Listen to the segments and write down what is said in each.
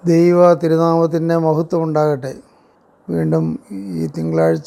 ദൈവ തിരുനാമത്തിൻ്റെ മഹത്വം ഉണ്ടാകട്ടെ വീണ്ടും ഈ തിങ്കളാഴ്ച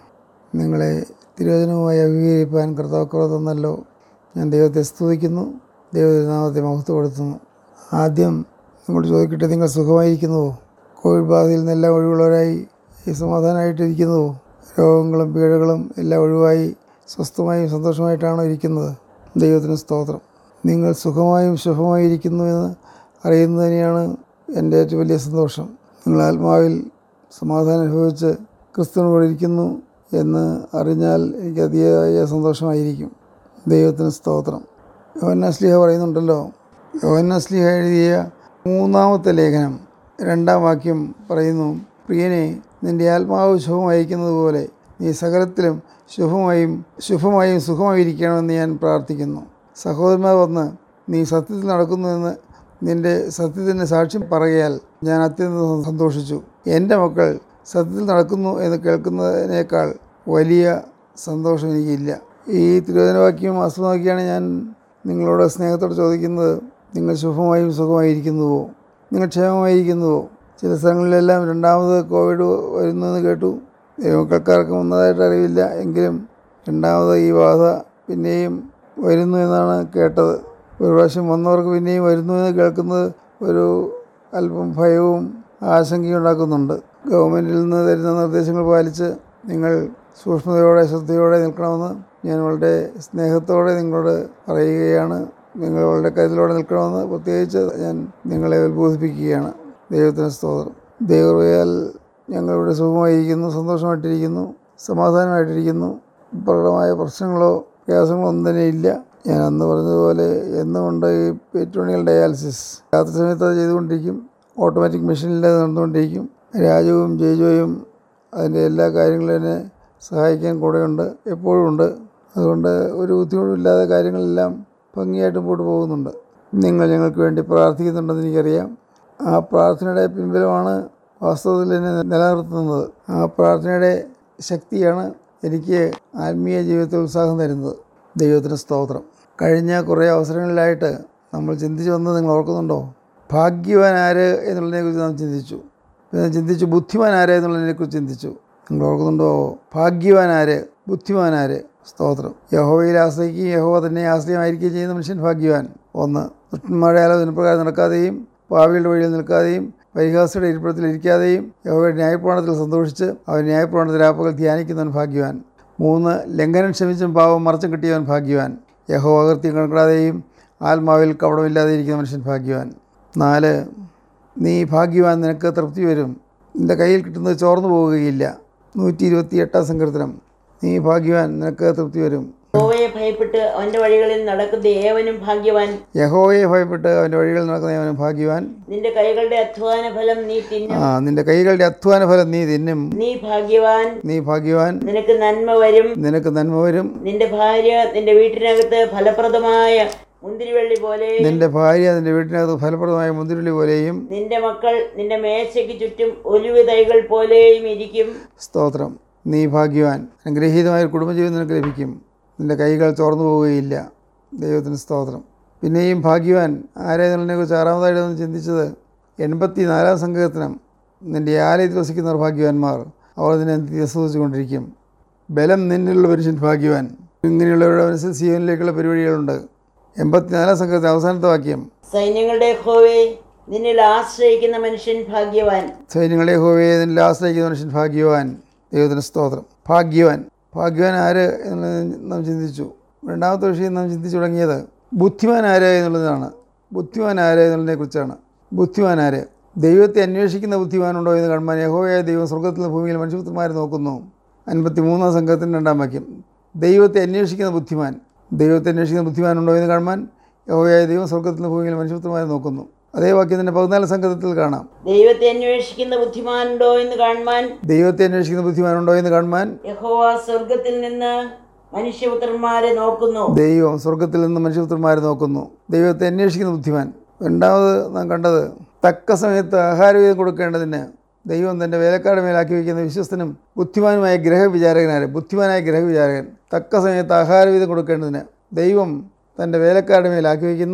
നിങ്ങളെ തിരുവചനവുമായി അഭിമുഖീകരിപ്പാൻ കർത്താവ് തന്നല്ലോ ഞാൻ ദൈവത്തെ സ്തുതിക്കുന്നു ദൈവ തിരുനാമത്തെ മഹത്വപ്പെടുത്തുന്നു ആദ്യം നിങ്ങൾ ചോദിക്കട്ടെ നിങ്ങൾ സുഖമായിരിക്കുന്നുവോ കോവിഡ് ബാധയിൽ നിന്നെല്ലാം ഒഴിവുള്ളവരായി ഈ സമാധാനമായിട്ടിരിക്കുന്നുവോ രോഗങ്ങളും പീഡകളും എല്ലാം ഒഴിവായി സ്വസ്ഥമായും സന്തോഷമായിട്ടാണോ ഇരിക്കുന്നത് ദൈവത്തിന് സ്തോത്രം നിങ്ങൾ സുഖമായും ശുഭമായും ഇരിക്കുന്നു എന്ന് അറിയുന്നത് തന്നെയാണ് എൻ്റെ ഏറ്റവും വലിയ സന്തോഷം നിങ്ങൾ ആത്മാവിൽ സമാധാനം അനുഭവിച്ച് ക്രിസ്തുവിനോട് ഇരിക്കുന്നു എന്ന് അറിഞ്ഞാൽ എനിക്ക് അതിയായ സന്തോഷമായിരിക്കും ദൈവത്തിന് സ്തോത്രം യോഹന്നാസ്ലിഹ പറയുന്നുണ്ടല്ലോ യോഹന്നാസ്ലിഹ എഴുതിയ മൂന്നാമത്തെ ലേഖനം രണ്ടാം വാക്യം പറയുന്നു പ്രിയനെ നിൻ്റെ ആത്മാവ് ശുഭമായിരിക്കുന്നത് പോലെ നീ സകലത്തിലും ശുഭമായും ശുഭമായും സുഖമായിരിക്കണമെന്ന് ഞാൻ പ്രാർത്ഥിക്കുന്നു സഹോദരന്മാർ വന്ന് നീ സത്യത്തിൽ നടക്കുന്നുവെന്ന് നിൻ്റെ സത്യത്തിൻ്റെ സാക്ഷ്യം പറയാൽ ഞാൻ അത്യന്തം സന്തോഷിച്ചു എൻ്റെ മക്കൾ സത്യത്തിൽ നടക്കുന്നു എന്ന് കേൾക്കുന്നതിനേക്കാൾ വലിയ സന്തോഷം എനിക്കില്ല ഈ തിരുവചനവാക്യം ആസ്പദമാക്കിയാണ് ഞാൻ നിങ്ങളോട് സ്നേഹത്തോട് ചോദിക്കുന്നത് നിങ്ങൾ ശുഭമായും സുഖമായിരിക്കുന്നുവോ നിങ്ങൾ ക്ഷേമമായിരിക്കുന്നുവോ ചില സ്ഥലങ്ങളിലെല്ലാം രണ്ടാമത് കോവിഡ് വരുന്നെന്ന് കേട്ടു ദൈവമക്കൾക്കാർക്കും വന്നതായിട്ട് അറിവില്ല എങ്കിലും രണ്ടാമത് ഈ ബാധ പിന്നെയും വരുന്നു എന്നാണ് കേട്ടത് ഒരു പ്രാവശ്യം വന്നവർക്ക് പിന്നെയും വരുന്നു എന്ന് കേൾക്കുന്നത് ഒരു അല്പം ഭയവും ആശങ്കയും ഉണ്ടാക്കുന്നുണ്ട് ഗവൺമെൻറ്റിൽ നിന്ന് തരുന്ന നിർദ്ദേശങ്ങൾ പാലിച്ച് നിങ്ങൾ സൂക്ഷ്മതയോടെ ശ്രദ്ധയോടെ നിൽക്കണമെന്ന് ഞാൻ വളരെ സ്നേഹത്തോടെ നിങ്ങളോട് പറയുകയാണ് നിങ്ങൾ വളരെ കരുതലോടെ നിൽക്കണമെന്ന് പ്രത്യേകിച്ച് ഞാൻ നിങ്ങളെ ഉത്ബോധിപ്പിക്കുകയാണ് ദൈവത്തിന് സ്തോത്രം ദൈവയാൽ ഞങ്ങളിവിടെ സുഖമായിരിക്കുന്നു സന്തോഷമായിട്ടിരിക്കുന്നു സമാധാനമായിട്ടിരിക്കുന്നു പ്രകടമായ പ്രശ്നങ്ങളോ പ്രയാസങ്ങളോ ഒന്നും തന്നെ ഇല്ല ഞാൻ അന്ന് പറഞ്ഞതുപോലെ എന്നുമുണ്ട് ഈ പെട്രോണിയൽ ഡയാലിസിസ് രാത്രി സമയത്ത് അത് ചെയ്തുകൊണ്ടിരിക്കും ഓട്ടോമാറ്റിക് മെഷീനിൽ അത് നടന്നുകൊണ്ടിരിക്കും രാജുവും ജയ്ജോയും അതിൻ്റെ എല്ലാ കാര്യങ്ങളും എന്നെ സഹായിക്കാൻ കൂടെയുണ്ട് എപ്പോഴും ഉണ്ട് അതുകൊണ്ട് ഒരു ബുദ്ധിമുട്ടുമില്ലാതെ കാര്യങ്ങളെല്ലാം ഭംഗിയായിട്ട് മുമ്പോട്ട് പോകുന്നുണ്ട് നിങ്ങൾ ഞങ്ങൾക്ക് വേണ്ടി പ്രാർത്ഥിക്കുന്നുണ്ടെന്ന് എനിക്കറിയാം ആ പ്രാർത്ഥനയുടെ പിൻബലമാണ് വാസ്തവത്തിൽ എന്നെ നിലനിർത്തുന്നത് ആ പ്രാർത്ഥനയുടെ ശക്തിയാണ് എനിക്ക് ആത്മീയ ജീവിതത്തിൽ ഉത്സാഹം തരുന്നത് ദൈവത്തിന് സ്തോത്രം കഴിഞ്ഞ കുറേ അവസരങ്ങളിലായിട്ട് നമ്മൾ ചിന്തിച്ചു വന്നത് നിങ്ങൾ ഓർക്കുന്നുണ്ടോ ഭാഗ്യവാൻ ആര് എന്നുള്ളതിനെക്കുറിച്ച് നാം ചിന്തിച്ചു പിന്നെ ചിന്തിച്ചു ബുദ്ധിമാൻ ആര് എന്നുള്ളതിനെക്കുറിച്ച് ചിന്തിച്ചു നിങ്ങൾ ഓർക്കുന്നുണ്ടോ ഭാഗ്യവാൻ ആര് ബുദ്ധിമാൻ ആര് സ്തോത്രം യഹോവയിൽ ആശ്രയിക്കുകയും യഹോവ തന്നെ ആശ്രയമായിരിക്കുകയും ചെയ്യുന്ന മനുഷ്യൻ ഭാഗ്യവാൻ ഒന്ന് ദുഷ്ടന്മാരുടെ ആലോചന പ്രകാരം നടക്കാതെയും പാവികളുടെ വഴിയിൽ നിൽക്കാതെയും പരിഹാസയുടെ ഇരിപ്പിടത്തിൽ ഇരിക്കാതെയും യഹോവയുടെ ന്യായപ്രമാണത്തിൽ സന്തോഷിച്ച് അവൻ ന്യായപ്രമാണത്തിൽ രാപ്പകൽ ധ്യാനിക്കുന്നവൻ ഭാഗ്യവാൻ മൂന്ന് ലംഘനം ക്ഷമിച്ചും പാവം മറച്ചും കിട്ടിയവൻ ഭാഗ്യവാൻ യഹോ അകർത്തി കണക്കിടാതെയും ആത്മാവിൽ കപടമില്ലാതെ ഇരിക്കുന്ന മനുഷ്യൻ ഭാഗ്യവാൻ നാല് നീ ഭാഗ്യവാൻ നിനക്ക് തൃപ്തി വരും നിൻ്റെ കയ്യിൽ കിട്ടുന്നത് ചോർന്നു പോവുകയില്ല നൂറ്റി ഇരുപത്തി എട്ടാം സങ്കീർത്തനം നീ ഭാഗ്യവാൻ നിനക്ക് തൃപ്തി വരും യഹോവയെ ഭയപ്പെട്ട് അവന്റെ വഴികളിൽ നടക്കുന്ന ഏവനും ഭാഗ്യവാൻ യഹോവയെ ഭയപ്പെട്ട് അവൻ്റെ വഴികളിൽ നടക്കുന്നവനും ഭാഗ്യവാൻ നിന്റെ കൈകളുടെ അധ്വാന ഫലം നീ തിന്നും ആ നിൻ്റെ കൈകളുടെ അധ്വാന ഫലം നീ തിന്നും നീ ഭാഗ്യവാൻ നീ ഭാഗ്യവാൻ നിനക്ക് നന്മ വരും നിനക്ക് നന്മ വരും നിന്റെ ഭാര്യ നിന്റെ വീട്ടിനകത്ത് ഫലപ്രദമായ മുന്തിരിവള്ളി പോലെ നിന്റെ ഭാര്യ നിന്റെ വീട്ടിനകത്ത് ഫലപ്രദമായ മുന്തിരിള്ളി പോലെയും നിന്റെ മക്കൾ നിന്റെ മേശയ്ക്ക് ചുറ്റും ഒലിവ് തൈകൾ പോലെയും ഇരിക്കും സ്തോത്രം നീ ഭാഗ്യവാൻ അനുഗ്രഹീതമായ ഒരു കുടുംബജീവിതം നിനക്ക് ലഭിക്കും നിന്റെ കൈകൾ ചോർന്നു പോവുകയില്ല ദൈവത്തിന് സ്തോത്രം പിന്നെയും ഭാഗ്യവാൻ ആരാധനയെക്കുറിച്ച് ആറാമതായിട്ട് ഒന്ന് ചിന്തിച്ചത് എൺപത്തി നാലാം സങ്കീർത്തനം നിന്റെ ആലയത്തിൽ വസിക്കുന്നവർ ഭാഗ്യവാന്മാർ അവർ നിന്നെ ആസ്വദിച്ചുകൊണ്ടിരിക്കും ബലം നിന്നിലുള്ള മനുഷ്യൻ ഭാഗ്യവാൻ ഇങ്ങനെയുള്ളവരുടെ മനസ്സിൽ സീവനിലേക്കുള്ള പരിപാടികളുണ്ട് എൺപത്തിനാലാം സംഘത്തിന് അവസാനത്തെ വാക്യം സൈന്യങ്ങളുടെ ഹോവേ നിന്നിൽ ആശ്രയിക്കുന്ന മനുഷ്യൻ ഭാഗ്യവാൻ സൈന്യങ്ങളെ ഹോവയെ നിന്നിൽ ആശ്രയിക്കുന്ന മനുഷ്യൻ ഭാഗ്യവാൻ ദൈവത്തിന് സ്തോത്രം ഭാഗ്യവാൻ ഭാഗ്യവാൻ ആര് എന്നുള്ളത് നാം ചിന്തിച്ചു രണ്ടാമത്തെ വിഷയം നാം ചിന്തിച്ചു തുടങ്ങിയത് ബുദ്ധിമാൻ ആര് എന്നുള്ളതാണ് ബുദ്ധിമാൻ ആര് എന്നുള്ളതിനെ കുറിച്ചാണ് ബുദ്ധിമാൻ ആര് ദൈവത്തെ അന്വേഷിക്കുന്ന ബുദ്ധിമാനുണ്ടോ എന്ന് കാണുവാൻ യഹോവയായ ദൈവം സ്വർഗത്തിൽ നിന്ന് ഭൂമിയിൽ മനുഷ്യപുത്രന്മാരെ നോക്കുന്നു അൻപത്തി മൂന്നാം സംഘത്തിൻ്റെ രണ്ടാം വാക്യം ദൈവത്തെ അന്വേഷിക്കുന്ന ബുദ്ധിമാൻ ദൈവത്തെ അന്വേഷിക്കുന്ന ബുദ്ധിമാനുണ്ടോ എന്ന് കാണുവാൻ യഹോവയായ ദൈവം സ്വർഗത്തിൽ നിന്ന് ഭൂമിയിൽ മനുഷ്യപുത്രന്മാരെ നോക്കുന്നു അതേ വാക്യത്തിൻ്റെ പതിനാല് സംഘത്തിൽ കാണാം ദൈവത്തെ അന്വേഷിക്കുന്ന ബുദ്ധിമാനുണ്ടോ എന്ന് കാണുവാൻ ദൈവത്തെ അന്വേഷിക്കുന്ന ബുദ്ധിമാനുണ്ടോ എന്ന് കാണുവാൻ യഹോവ സ്വർഗത്തിൽ നിന്ന് മനുഷ്യപുത്രന്മാരെ നോക്കുന്നു ദൈവം സ്വർഗത്തിൽ നിന്ന് മനുഷ്യപുത്രന്മാരെ നോക്കുന്നു ദൈവത്തെ അന്വേഷിക്കുന്ന ബുദ്ധിമാൻ രണ്ടാമത് നാം കണ്ടത് തക്ക സമയത്ത് ആഹാരവീതം കൊടുക്കേണ്ടതിന് ദൈവം തൻ്റെ വേലക്കാരുടെ മേലാക്കി വയ്ക്കുന്ന വിശ്വസ്തനും ബുദ്ധിമാനുമായ ഗ്രഹവിചാരകനാര് ബുദ്ധിമാനായ ഗ്രഹവിചാരകൻ തക്ക സമയത്ത് ആഹാരവീതം കൊടുക്കേണ്ടതിന് ദൈവം തൻ്റെ വേലക്കാരുടെ മേലാക്കി വയ്ക്കുന്ന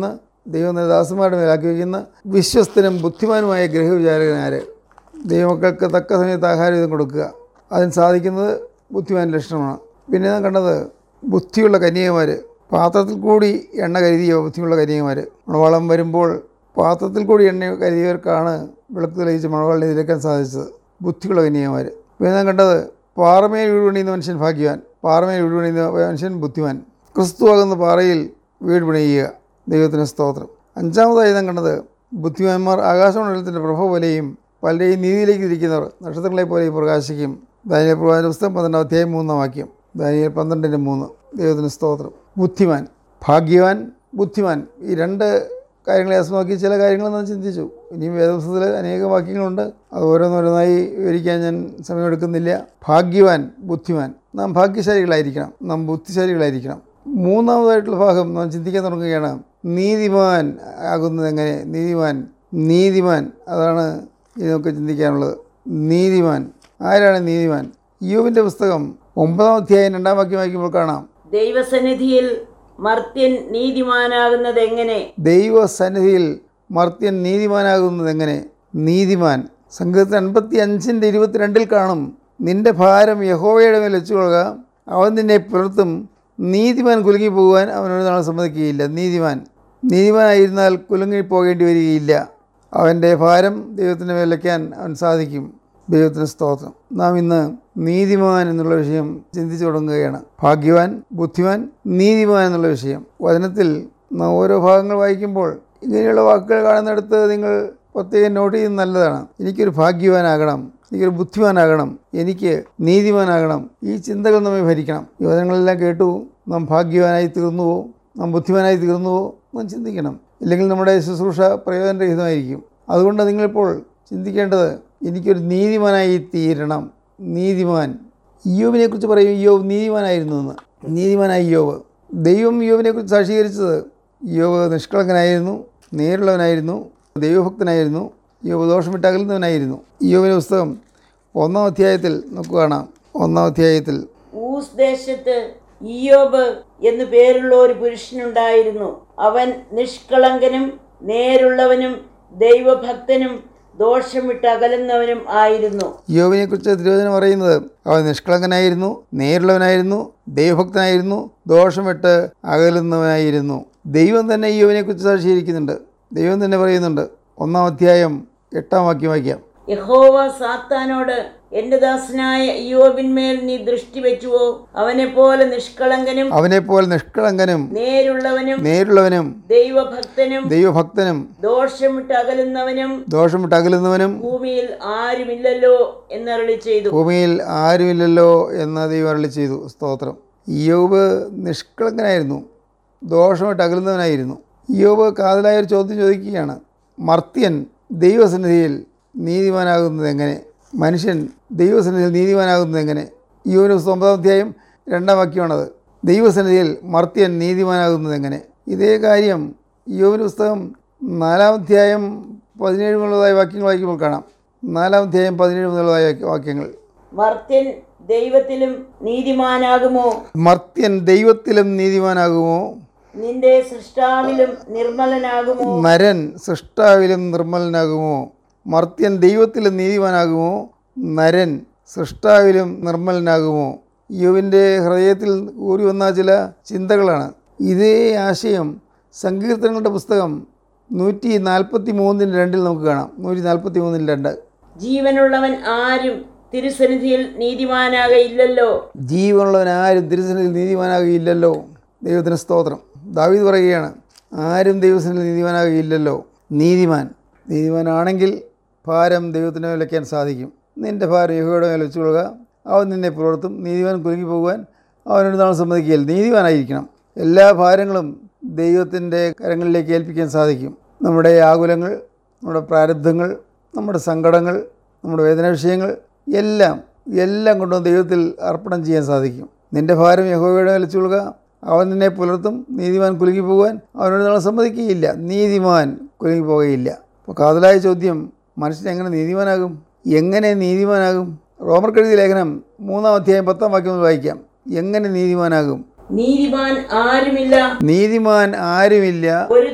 ദൈവം തന്റെ ദാസന്മാരുടെ മേലാക്കി വയ്ക്കുന്ന വിശ്വസ്തനും ബുദ്ധിമാനുമായ ഗ്രഹവിചാരകനാര് ദൈവമക്കൾക്ക് തക്ക സമയത്ത് ആഹാരം ഇത് കൊടുക്കുക അതിന് സാധിക്കുന്നത് ബുദ്ധിമാൻ ലക്ഷണമാണ് പിന്നെ നാം കണ്ടത് ബുദ്ധിയുള്ള കന്യകമാർ പാത്രത്തിൽ കൂടി എണ്ണ കരുതിയ ബുദ്ധിയുള്ള കന്യകമാർ മണവാളം വരുമ്പോൾ പാത്രത്തിൽ കൂടി എണ്ണ കരുതിയവർക്കാണ് വിളക്ക് തെളിയിച്ച് മണവാളിനെ ഇതിലേക്കാൻ സാധിച്ചത് ബുദ്ധിയുള്ള കന്യകമാർ പിന്നെ നാം കണ്ടത് പാറമേൽ വീട് പണിയുന്ന മനുഷ്യൻ ഭാഗ്യവാൻ പാറമേൽ വീട് പണിയുന്ന മനുഷ്യൻ ബുദ്ധിമാൻ ക്രിസ്തുവാകുന്ന പാറയിൽ വീട് പണിയുക ദൈവത്തിന് സ്തോത്രം അഞ്ചാമതായി നാം കണ്ടത് ബുദ്ധിമാന്മാർ ആകാശമണ്ഡലത്തിൻ്റെ പ്രഭ പോലെയും പലരെയും നീതിയിലേക്ക് തിരിക്കുന്നവർ നക്ഷത്രങ്ങളെ പോലെയും പ്രകാശിക്കും ദാനിയൽ പ്രവാചന പുസ്തകം പന്ത്രണ്ടാം അധ്യായം മൂന്നാം വാക്യം ദാനിയൽ പന്ത്രണ്ടിൻ്റെ മൂന്ന് ദൈവത്തിന് സ്തോത്രം ബുദ്ധിമാൻ ഭാഗ്യവാൻ ബുദ്ധിമാൻ ഈ രണ്ട് കാര്യങ്ങളെ അസമാക്കി ചില കാര്യങ്ങൾ നാം ചിന്തിച്ചു ഇനിയും വേദപുസ്തകത്തിൽ അനേകം വാക്യങ്ങളുണ്ട് അത് ഓരോന്നോരോന്നായി വിവരിക്കാൻ ഞാൻ സമയമെടുക്കുന്നില്ല ഭാഗ്യവാൻ ബുദ്ധിമാൻ നാം ഭാഗ്യശാലികളായിരിക്കണം നാം ബുദ്ധിശാലികളായിരിക്കണം മൂന്നാമതായിട്ടുള്ള ഭാഗം നാം ചിന്തിക്കാൻ തുടങ്ങുകയാണ് നീതിമാൻ ആകുന്നത് എങ്ങനെ നീതിമാൻ നീതിമാൻ അതാണ് ഇതിനൊക്കെ ചിന്തിക്കാനുള്ളത് നീതിമാൻ ആരാണ് നീതിമാൻ യോവിൻ്റെ പുസ്തകം ഒമ്പതാം അധ്യായം രണ്ടാം വാക്യം വായിക്കുമ്പോൾ കാണാം ദൈവസന്നിധിയിൽ മർത്യൻ നീതിമാനാകുന്നത് എങ്ങനെ ദൈവസന്നിധിയിൽ മർത്യൻ നീതിമാനാകുന്നത് എങ്ങനെ നീതിമാൻ സംഘത്തിൽ അൻപത്തി അഞ്ചിൻ്റെ ഇരുപത്തിരണ്ടിൽ കാണും നിന്റെ ഭാരം യഹോവയുടെ മേൽ വെച്ചുകൊള്ളുക അവൻ നിന്നെ പുലർത്തും നീതിമാൻ കുലുങ്ങി പോകുവാൻ അവനൊരു നാൾ സമ്മതിക്കുകയില്ല നീതിമാൻ നീതിമാനായിരുന്നാൽ കുലുങ്ങി പോകേണ്ടി വരികയില്ല അവൻ്റെ ഭാരം ദൈവത്തിൻ്റെ മേൽ വയ്ക്കാൻ അവൻ സാധിക്കും ദൈവത്തിന് സ്തോത്രം നാം ഇന്ന് നീതിമാൻ എന്നുള്ള വിഷയം ചിന്തിച്ചു തുടങ്ങുകയാണ് ഭാഗ്യവാൻ ബുദ്ധിമാൻ നീതിമാൻ എന്നുള്ള വിഷയം വചനത്തിൽ നാം ഓരോ ഭാഗങ്ങൾ വായിക്കുമ്പോൾ ഇങ്ങനെയുള്ള വാക്കുകൾ കാണുന്നിടത്ത് നിങ്ങൾ പ്രത്യേകം നോട്ട് ചെയ്യുന്നത് നല്ലതാണ് എനിക്കൊരു ഭാഗ്യവാനാകണം എനിക്കൊരു ബുദ്ധിമാനാകണം എനിക്ക് നീതിമാനാകണം ഈ ചിന്തകൾ നമ്മെ ഭരിക്കണം ഈ വചനങ്ങളെല്ലാം കേട്ടു നാം ഭാഗ്യവാനായി തീർന്നുവോ നാം ബുദ്ധിമാനായി തീർന്നുവോ നാം ചിന്തിക്കണം ഇല്ലെങ്കിൽ നമ്മുടെ ശുശ്രൂഷ പ്രയോജനരഹിതമായിരിക്കും അതുകൊണ്ട് നിങ്ങളിപ്പോൾ ചിന്തിക്കേണ്ടത് എനിക്കൊരു നീതിമാനായി തീരണം നീതിമാൻ യോബിനെക്കുറിച്ച് പറയും യോബ് നീതിമാനായിരുന്നു എന്ന് നീതിമാനായി യോബ് ദൈവം യോബിനെക്കുറിച്ച് സാക്ഷീകരിച്ചത് യോബ് നിഷ്കളങ്കനായിരുന്നു നേരുള്ളവനായിരുന്നു ദൈവഭക്തനായിരുന്നു യോബ് ദോഷമിട്ട് അകലുന്നവനായിരുന്നു യോബിൻ്റെ പുസ്തകം ഒന്നാം അധ്യായത്തിൽ നമുക്ക് കാണാം ഒന്നാം അധ്യായത്തിൽ ഊസ് ദേശത്ത് ഇയോബ് എന്നു പേരുള്ള ഒരു പുരുഷനുണ്ടായിരുന്നു അവൻ നിഷ്കളങ്കനും നേരുള്ളവനും ദൈവഭക്തനും ദോഷം വിട്ട് അകലുന്നവനും ആയിരുന്നു യോബിനെക്കുറിച്ച് തിരുവചനം പറയുന്നത് അവൻ നിഷ്കളങ്കനായിരുന്നു നേരുള്ളവനായിരുന്നു ദൈവഭക്തനായിരുന്നു ദോഷം വിട്ട് അകലുന്നവനായിരുന്നു ദൈവം തന്നെ യോബിനെക്കുറിച്ച് സാക്ഷീകരിക്കുന്നുണ്ട് ദൈവം തന്നെ പറയുന്നുണ്ട് ഒന്നാം അധ്യായം എട്ടാം വാക്യം വായിക്കാം യഹോവ സാത്താനോട് എന്റെ ദാസനായ ഇയോബിന്മേൽ നീ ദൃഷ്ടി വെച്ചുവോ അവനെ പോലെ നിഷ്കളങ്കനും അവനെപ്പോലെ നിഷ്കളങ്കനും നേരുള്ളവനും നേരുള്ളവനും ദൈവഭക്തനും ദൈവഭക്തനും ദോഷം വിട്ട് അകലുന്നവനും ദോഷം വിട്ട് അകലുന്നവനും ഭൂമിയിൽ ആരുമില്ലല്ലോ എന്നരളി ചെയ്തു ഭൂമിയിൽ ആരുമില്ലല്ലോ എന്ന് ദൈവം അരളി ചെയ്തു സ്തോത്രം യോബ് നിഷ്കളങ്കനായിരുന്നു ദോഷമായിട്ട് അകലുന്നവനായിരുന്നു യോബ് കാതലായ ഒരു ചോദ്യം ചോദിക്കുകയാണ് മർത്യൻ ദൈവസന്നിധിയിൽ നീതിമാനാകുന്നത് എങ്ങനെ മനുഷ്യൻ ദൈവസന്നിധിയിൽ നീതിമാനാകുന്നത് എങ്ങനെ യോന് പുസ്തകം ഒമ്പതാം അധ്യായം രണ്ടാം വാക്യമാണത് ദൈവസന്നിധിയിൽ മർത്യൻ നീതിമാനാകുന്നത് എങ്ങനെ ഇതേ കാര്യം യോവിന് പുസ്തകം നാലാം അധ്യായം പതിനേഴ് മുതലുള്ളതായ വാക്യങ്ങൾ വായിക്കുമ്പോൾ കാണാം നാലാം അധ്യായം പതിനേഴ് മുതലുള്ളതായ വാക്യ- വാക്യങ്ങൾ മർത്യൻ ദൈവത്തിലും നീതിമാനാകുമോ മർത്യൻ ദൈവത്തിലും നീതിമാനാകുമോ നിന്റെ സൃഷ്ടാവിലും നിർമ്മലനാകുമോ നരൻ സൃഷ്ടാവിലും നിർമ്മലനാകുമോ മർത്യൻ ദൈവത്തിലും നീതിമാനാകുമോ നരൻ സൃഷ്ടാവിലും നിർമ്മലനാകുമോ യുവിൻ്റെ ഹൃദയത്തിൽ ഊറി വന്ന ചില ചിന്തകളാണ് ഇതേ ആശയം സങ്കീർത്തനങ്ങളുടെ പുസ്തകം നൂറ്റി നാൽപ്പത്തി മൂന്നിന് രണ്ടിൽ നമുക്ക് കാണാം നൂറ്റി നാൽപ്പത്തി മൂന്നിന് രണ്ട് ജീവനുള്ളവൻ ആരും തിരുസന്നിധിയിൽ നീതിമാനാകയില്ലല്ലോ ജീവനുള്ളവൻ ആരും തിരുസന്നിധിയിൽ നീതിമാനാകുകയില്ലല്ലോ ദൈവത്തിന് സ്തോത്രം ദാവീദ് പറയുകയാണ് ആരും ദൈവസന്നിധിയിൽ നീതിമാനാകുകയില്ലല്ലോ നീതിമാൻ നീതിമാനാണെങ്കിൽ ഭാരം ദൈവത്തിന് മേൽ വയ്ക്കാൻ സാധിക്കും നിൻ്റെ ഭാരം യഹോയുടെ മേൽ വെച്ചുകൊള്ളുക അവൻ നിന്നെ പുലർത്തും നീതിമാൻ കുലുങ്ങി പോകുവാൻ അവനൊരു നാൾ സമ്മതിക്കുകയില്ല നീതിമാനായിരിക്കണം എല്ലാ ഭാരങ്ങളും ദൈവത്തിൻ്റെ കരങ്ങളിലേക്ക് ഏൽപ്പിക്കാൻ സാധിക്കും നമ്മുടെ ആകുലങ്ങൾ നമ്മുടെ പ്രാരബ്ധങ്ങൾ നമ്മുടെ സങ്കടങ്ങൾ നമ്മുടെ വേദന വിഷയങ്ങൾ എല്ലാം എല്ലാം കൊണ്ടുവന്ന് ദൈവത്തിൽ അർപ്പണം ചെയ്യാൻ സാധിക്കും നിന്റെ ഭാരം യഹോവയുടെ മേൽ വെച്ചുകൊള്ളുക അവൻ നിന്നെ പുലർത്തും നീതിമാൻ കുലുങ്ങി പോകാൻ അവനോട് നാളെ സമ്മതിക്കുകയില്ല നീതിമാൻ കുലുങ്ങി പോകുകയില്ല അപ്പോൾ കാതലായ ചോദ്യം മനുഷ്യൻ എങ്ങനെ നീതിമാനാകും എങ്ങനെ നീതിമാനാകും റോമർ കെഴുതിയ ലേഖനം മൂന്നാം അധ്യായം പത്താം വാക്യം മുതൽ വായിക്കാം എങ്ങനെ നീതിമാനാകും നീതിമാൻ ആരുമില്ല നീതിമാൻ ആരുമില്ല ഒരു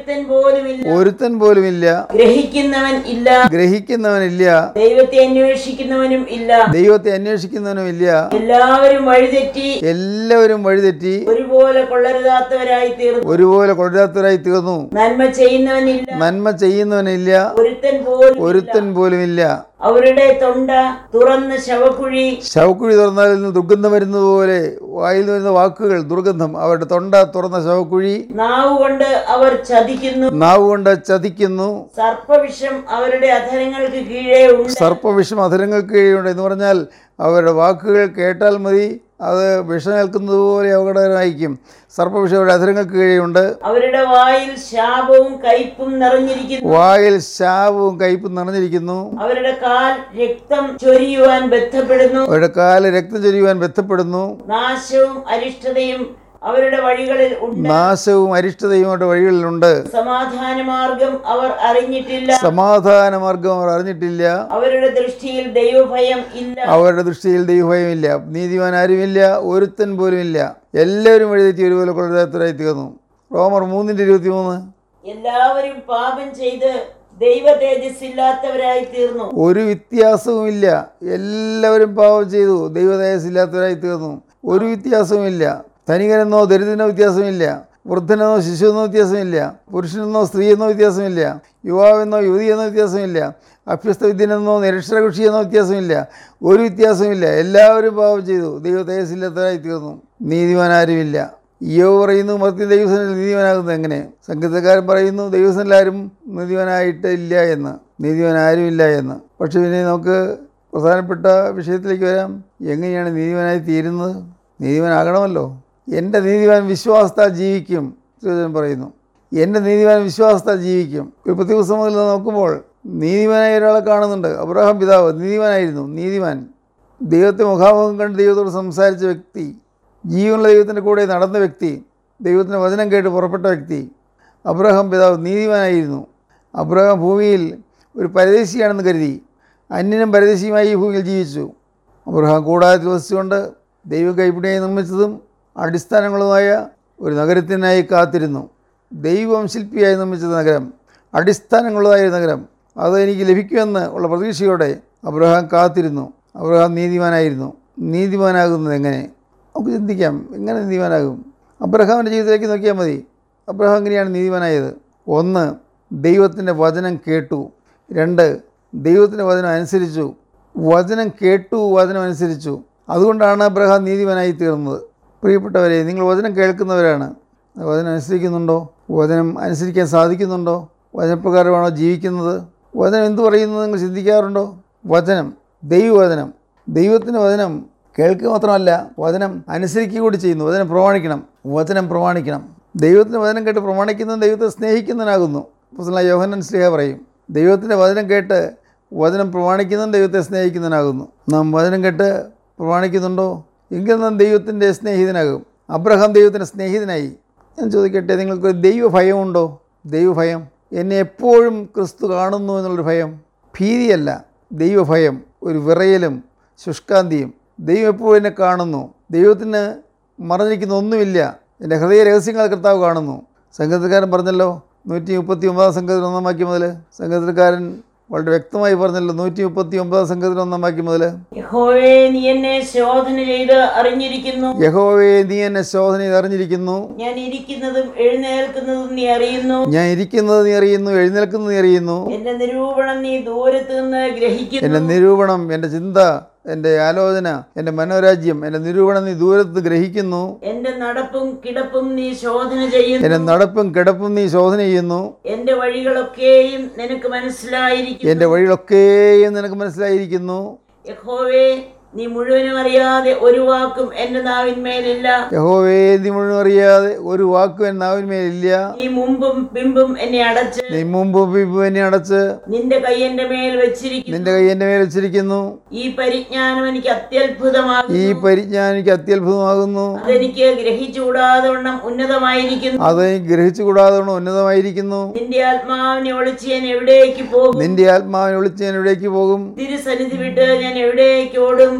ഒരുത്തൻ പോലുമില്ല ഒരുത്തൻ പോലുമില്ല ഗ്രഹിക്കുന്നവൻ ഇല്ല ഗ്രഹിക്കുന്നവനില്ല ദൈവത്തെ അന്വേഷിക്കുന്നവനും ഇല്ല ദൈവത്തെ അന്വേഷിക്കുന്നവനുമില്ല എല്ലാവരും വഴിതെറ്റി എല്ലാവരും വഴിതെറ്റി ഒരുപോലെ കൊള്ളരുതാത്തവരായി തീർന്നു ഒരുപോലെ കൊള്ളരാത്തവരായി തീർന്നു നന്മ ചെയ്യുന്നവനില്ല നന്മ ചെയ്യുന്നവനില്ല ഒരുത്തൻ പോലും ഒരുത്തൻ പോലുമില്ല അവരുടെ തൊണ്ട തുറന്ന ശവക്കുഴി ശവക്കുഴി തുറന്നാൽ നിന്ന് ദുർഗന്ധം വരുന്നത് പോലെ വായിൽ നിന്ന് വരുന്ന വാക്കുകൾ ദുർഗന്ധം അവരുടെ തൊണ്ട തുറന്ന ശവക്കുഴി നാവ് കൊണ്ട് അവർ ചതിക്കുന്നു നാവ് കൊണ്ട് ചതിക്കുന്നു സർപ്പവിഷം അവരുടെ അധരങ്ങൾക്ക് കീഴേ ഉണ്ട് സർപ്പവിഷം അധരങ്ങൾക്ക് കീഴിലുണ്ട് എന്ന് പറഞ്ഞാൽ അവരുടെ വാക്കുകൾ കേട്ടാൽ മതി അത് വിഷമേൽക്കുന്നത് പോലെ അപകടകരമായിരിക്കും സർപ്പവിഷം അവരുടെ അധരങ്ങൾക്ക് കീഴിലുണ്ട് അവരുടെ വായിൽ ശാപവും കയ്പും നിറഞ്ഞിരിക്കുന്നു വായിൽ ശാപവും കയ്പും നിറഞ്ഞിരിക്കുന്നു അവരുടെ കാൽ രക്തം ചൊരിയുവാൻ ബന്ധപ്പെടുന്നു അവരുടെ കാല് രക്തം ചൊരിയുവാൻ ബന്ധപ്പെടുന്നു നാശവും അരിഷ്ടതയും അവരുടെ വഴികളിൽ ഉണ്ട് നാശവും അരിഷ്ടതയും അവരുടെ വഴികളിലുണ്ട് സമാധാന മാർഗം അവർ അറിഞ്ഞിട്ടില്ല സമാധാന മാർഗം അവർ അറിഞ്ഞിട്ടില്ല അവരുടെ ദൃഷ്ടിയിൽ ദൈവഭയം ഇല്ല അവരുടെ ദൃഷ്ടിയിൽ ദൈവഭയമില്ല നീതിമാൻ ആരുമില്ല ഒരുത്തൻ പോലുമില്ല എല്ലാവരും വഴിതെറ്റി ഒരുപോലെ കൊള്ളരാത്തരായി തീർന്നു റോമർ മൂന്നിൻ്റെ ഇരുപത്തി മൂന്ന് എല്ലാവരും പാപം ചെയ്ത് ദൈവ തേജസ്സില്ലാത്തവരായി തീർന്നു ഒരു വ്യത്യാസവുമില്ല എല്ലാവരും പാപം ചെയ്തു ദൈവതേജസ്സില്ലാത്തവരായി തീർന്നു ഒരു വ്യത്യാസവുമില്ല ധനികനെന്നോ ദരിദ്രനോ വ്യത്യാസമില്ല വൃദ്ധനെന്നോ ശിശുവെന്നോ വ്യത്യാസമില്ല പുരുഷനെന്നോ സ്ത്രീയെന്നോ വ്യത്യാസമില്ല യുവാവെന്നോ യുവതിയെന്നോ വ്യത്യാസമില്ല അഭ്യസ്ത വിദ്യനെന്നോ നിരക്ഷരകൃഷിയെന്നോ വ്യത്യാസമില്ല ഒരു വ്യത്യാസമില്ല എല്ലാവരും പാപം ചെയ്തു ദൈവ തേജസ്സില്ലാത്തവരായി തീർന്നു നീതിമാൻ ആരുമില്ല യോ പറയുന്നു മർത്തി ദൈവസനിൽ നീതിമാനാകുന്നത് എങ്ങനെ സംഗീതക്കാരൻ പറയുന്നു ദൈവസനിൽ ആരും നീതിമാനായിട്ട് ഇല്ല എന്ന് നീതിമാൻ ആരുമില്ല എന്ന് പക്ഷെ പിന്നെ നമുക്ക് പ്രധാനപ്പെട്ട വിഷയത്തിലേക്ക് വരാം എങ്ങനെയാണ് നീതിമാനായി തീരുന്നത് നീതിമാനാകണമല്ലോ എൻ്റെ നീതിമാൻ വിശ്വാസത്താൽ ജീവിക്കും തിരുവചനം പറയുന്നു എൻ്റെ നീതിമാൻ വിശ്വാസത്താൽ ജീവിക്കും ഉൽപ്പത്തി പുസ്തകം മുതൽ നോക്കുമ്പോൾ നീതിമാനായ ഒരാളെ കാണുന്നുണ്ട് അബ്രഹാം പിതാവ് നീതിമാനായിരുന്നു നീതിമാൻ ദൈവത്തെ മുഖാമുഖം കണ്ട് ദൈവത്തോട് സംസാരിച്ച വ്യക്തി ജീവനുള്ള ദൈവത്തിൻ്റെ കൂടെ നടന്ന വ്യക്തി ദൈവത്തിൻ്റെ വചനം കേട്ട് പുറപ്പെട്ട വ്യക്തി അബ്രഹാം പിതാവ് നീതിമാനായിരുന്നു അബ്രഹാം ഭൂമിയിൽ ഒരു പരദേശിയാണെന്ന് കരുതി അന്യനും പരദേശിയുമായി ഈ ഭൂമിയിൽ ജീവിച്ചു അബ്രഹാം കൂടാരത്തിൽ വസിച്ചുകൊണ്ട് ദൈവം കൈപ്പിടിയായി നിർമ്മിച്ചതും അടിസ്ഥാനങ്ങളുമായ ഒരു നഗരത്തിനായി കാത്തിരുന്നു ദൈവം ശില്പിയായി നിർമ്മിച്ച നഗരം അടിസ്ഥാനങ്ങളുള്ളതായ ഒരു നഗരം അത് എനിക്ക് ലഭിക്കുമെന്ന് ഉള്ള പ്രതീക്ഷയോടെ അബ്രഹാം കാത്തിരുന്നു അബ്രഹാം നീതിമാനായിരുന്നു നീതിമാനാകുന്നത് എങ്ങനെ നമുക്ക് ചിന്തിക്കാം എങ്ങനെ നീതിമാനാകും അബ്രഹാമിൻ്റെ ജീവിതത്തിലേക്ക് നോക്കിയാൽ മതി അബ്രഹാം എങ്ങനെയാണ് നീതിമാനായത് ഒന്ന് ദൈവത്തിൻ്റെ വചനം കേട്ടു രണ്ട് ദൈവത്തിൻ്റെ വചനം അനുസരിച്ചു വചനം കേട്ടു വചനം അനുസരിച്ചു അതുകൊണ്ടാണ് അബ്രഹാം നീതിമാനായി തീർന്നത് പ്രിയപ്പെട്ടവരെ നിങ്ങൾ വചനം കേൾക്കുന്നവരാണ് വചനം അനുസരിക്കുന്നുണ്ടോ വചനം അനുസരിക്കാൻ സാധിക്കുന്നുണ്ടോ വചനപ്രകാരമാണോ ജീവിക്കുന്നത് വചനം എന്തു പറയുന്നത് നിങ്ങൾ ചിന്തിക്കാറുണ്ടോ വചനം ദൈവവചനം ദൈവത്തിൻ്റെ വചനം കേൾക്കുക മാത്രമല്ല വചനം അനുസരിക്കുക കൂടി ചെയ്യുന്നു വചനം പ്രമാണിക്കണം വചനം പ്രമാണിക്കണം ദൈവത്തിൻ്റെ വചനം കേട്ട് പ്രമാണിക്കുന്നതും ദൈവത്തെ സ്നേഹിക്കുന്നതിനാകുന്നു പുസ്തകം യോഹനൻ സ്നേഹ പറയും ദൈവത്തിൻ്റെ വചനം കേട്ട് വചനം പ്രമാണിക്കുന്നതും ദൈവത്തെ സ്നേഹിക്കുന്നതിനാകുന്നു നാം വചനം കേട്ട് പ്രമാണിക്കുന്നുണ്ടോ എങ്കിൽ നാം ദൈവത്തിൻ്റെ സ്നേഹിതനാകും അബ്രഹാം ദൈവത്തിൻ്റെ സ്നേഹിതനായി ഞാൻ ചോദിക്കട്ടെ നിങ്ങൾക്ക് ദൈവഭയമുണ്ടോ ദൈവഭയം എന്നെ എപ്പോഴും ക്രിസ്തു കാണുന്നു എന്നുള്ളൊരു ഭയം ഭീതിയല്ല ദൈവഭയം ഒരു വിറയലും ശുഷ്കാന്തിയും ദൈവം എപ്പോഴും എന്നെ കാണുന്നു ദൈവത്തിന് മറഞ്ഞിരിക്കുന്ന ഒന്നുമില്ല എൻ്റെ ഹൃദയ രഹസ്യങ്ങൾ കർത്താവ് കാണുന്നു സംഗീതക്കാരൻ പറഞ്ഞല്ലോ നൂറ്റി മുപ്പത്തി ഒമ്പതാം സംഘത്തിൽ ഒന്നാം വാക്യം മുതൽ സംഗീതക്കാരൻ വളരെ വ്യക്തമായി പറഞ്ഞല്ലോ നൂറ്റി മുപ്പത്തി ഒമ്പതാം സംഘത്തിൽ ഒന്നാം വാക്യം മുതൽ യഹോവേ നീ എന്നെ ശോധന ചെയ്ത് അറിഞ്ഞിരിക്കുന്നു യഹോവയെ നീ എന്നെ ശോധന ചെയ്ത് അറിഞ്ഞിരിക്കുന്നു ഞാൻ ഇരിക്കുന്നതും എഴുന്നേൽക്കുന്നതും നീ അറിയുന്നു ഞാൻ ഇരിക്കുന്നത് നീ അറിയുന്നു എഴുന്നേൽക്കുന്നത് നീ അറിയുന്നു എന്റെ നിരൂപണം നീ ദൂരത്ത് നിന്ന് ഗ്രഹിക്കുന്നു എൻ്റെ നിരൂപണം എൻ്റെ ചിന്ത എൻ്റെ ആലോചന എൻ്റെ മനോരാജ്യം എൻ്റെ നിരൂപണം നീ ദൂരത്ത് ഗ്രഹിക്കുന്നു എന്റെ നടപ്പും കിടപ്പും നീ ശോധന ചെയ്യുന്നു എൻ്റെ നടപ്പും കിടപ്പും നീ ശോധന ചെയ്യുന്നു എന്റെ വഴികളൊക്കെയും നിനക്ക് മനസ്സിലായിരിക്കും എൻ്റെ വഴികളൊക്കെയും നിനക്ക് മനസ്സിലായിരിക്കുന്നു യഹോവേ നീ മുഴുവനും അറിയാതെ ഒരു വാക്കും എന്റെ നാവിന്മേലില്ല യഹോവേ നീ മുഴുവൻ അറിയാതെ ഒരു വാക്കും എൻ്റെ നാവിന്മേലില്ല നീ മുമ്പും പിമ്പും എന്നെ അടച്ച് നീ മുമ്പ് പിമ്പ് എന്നെ അടച്ച് നിന്റെ കൈ എന്റെ മേൽ വെച്ചിരിക്കുന്നു നിന്റെ കൈ എൻ്റെ മേൽ വെച്ചിരിക്കുന്നു ഈ പരിജ്ഞാനം എനിക്ക് അത്യത്ഭുതമാകും ഈ പരിജ്ഞാനം എനിക്ക് അത്യത്ഭുതമാകുന്നു അതെനിക്ക് ഗ്രഹിച്ചുകൂടാതെ വണ്ണം ഉന്നതമായിരിക്കുന്നു അത് എനിക്ക് ഗ്രഹിച്ചുകൂടാതെ കൊണ്ട് ഉന്നതമായിരിക്കുന്നു നിന്റെ ആത്മാവിനെ ഒളിച്ച് ഞാൻ എവിടേക്ക് പോകും നിന്റെ ആത്മാവിനെ വിളിച്ച് ഞാൻ എവിടേക്ക് പോകും തിരുസന്നിധി വിട്ട് ഞാൻ എവിടേക്ക് ഓടും